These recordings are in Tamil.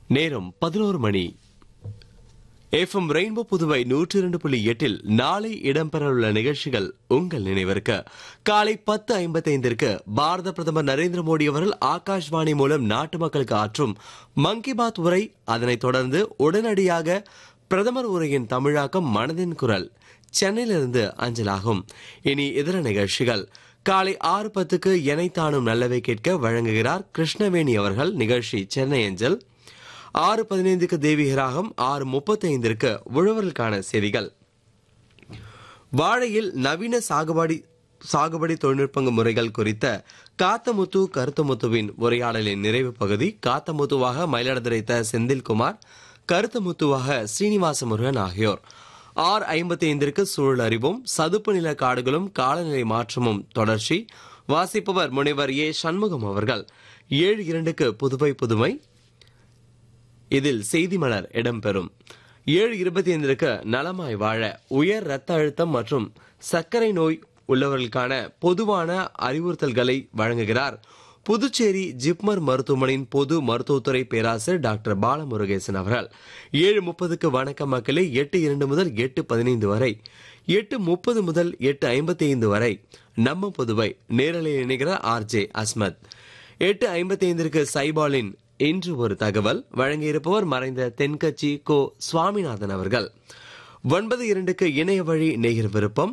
நேரம் பதினோரு மணி எஃப்எம் ரெயின்போ புதுவை நூற்றி இரண்டு புள்ளி எட்டில் நாளை இடம்பெறவுள்ள நிகழ்ச்சிகள் உங்கள் நினைவிற்கு காலை பத்து ஐம்பத்தைந்திற்கு பாரத பிரதமர் நரேந்திர மோடி அவர்கள் ஆகாஷ்வாணி மூலம் நாட்டு மக்களுக்கு ஆற்றும் மன் கி பாத் உரை அதனைத் தொடர்ந்து உடனடியாக பிரதமர் உரையின் தமிழாக்கம் மனதின் குரல் சென்னையிலிருந்து அஞ்சலாகும் இனி இதர நிகழ்ச்சிகள் காலை ஆறு பத்துக்கு எனைத்தானும் நல்லவை கேட்க வழங்குகிறார் கிருஷ்ணவேணி அவர்கள் நிகழ்ச்சி சென்னை அஞ்சல் ஆறு பதினைந்துக்கு தேவிகராகம் ஆறு முப்பத்தைந்திற்கு உழவர்களுக்கான செய்திகள் வாழையில் நவீன சாகுபடி சாகுபடி தொழில்நுட்ப முறைகள் குறித்த காத்தமுத்து கருத்தமுத்துவின் உரையாடலின் நிறைவு பகுதி காத்தமுத்துவாக மயிலாடுதுறை த செந்தில்குமார் கருத்தமுத்துவாக ஸ்ரீனிவாச முருகன் ஆகியோர் ஆர் ஐம்பத்தி ஐந்திற்கு சூழல் அறிவும் சதுப்பு நில காடுகளும் காலநிலை மாற்றமும் தொடர்ச்சி வாசிப்பவர் முனைவர் ஏ சண்முகம் அவர்கள் ஏழு இரண்டுக்கு புதுவை புதுமை இதில் செய்தி மலர் இடம்பெறும் ஏழு இருபத்தி ஐந்திற்கு நலமாய் வாழ உயர் ரத்த அழுத்தம் மற்றும் சர்க்கரை நோய் உள்ளவர்களுக்கான பொதுவான அறிவுறுத்தல்களை வழங்குகிறார் புதுச்சேரி ஜிப்மர் மருத்துவமனையின் பொது மருத்துவத்துறை பேராசிரியர் டாக்டர் பாலமுருகேசன் அவர்கள் ஏழு முப்பதுக்கு வணக்க மக்களே எட்டு இரண்டு முதல் எட்டு பதினைந்து வரை எட்டு முப்பது முதல் எட்டு ஐம்பத்தி ஐந்து வரை நம்ம புதுவை நேரலையில் இணைகிறார் ஆர் ஜே அஸ்மத் எட்டு ஐம்பத்தி ஐந்திற்கு சைபாலின் இன்று ஒரு தகவல் வழங்கியிருப்பவர் மறைந்த தென்கட்சி கோ சுவாமிநாதன் அவர்கள் ஒன்பது இரண்டுக்கு இணைய வழி நேயர் விருப்பம்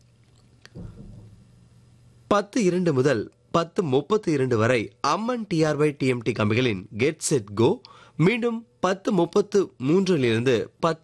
பத்து இரண்டு முதல் பத்து முப்பத்தி இரண்டு வரை அம்மன் டிஆர்ஒய் டிஎம்டி கம்பிகளின் கெட் செட் கோ மீண்டும் பத்து முப்பத்து மூன்றிலிருந்து பத்து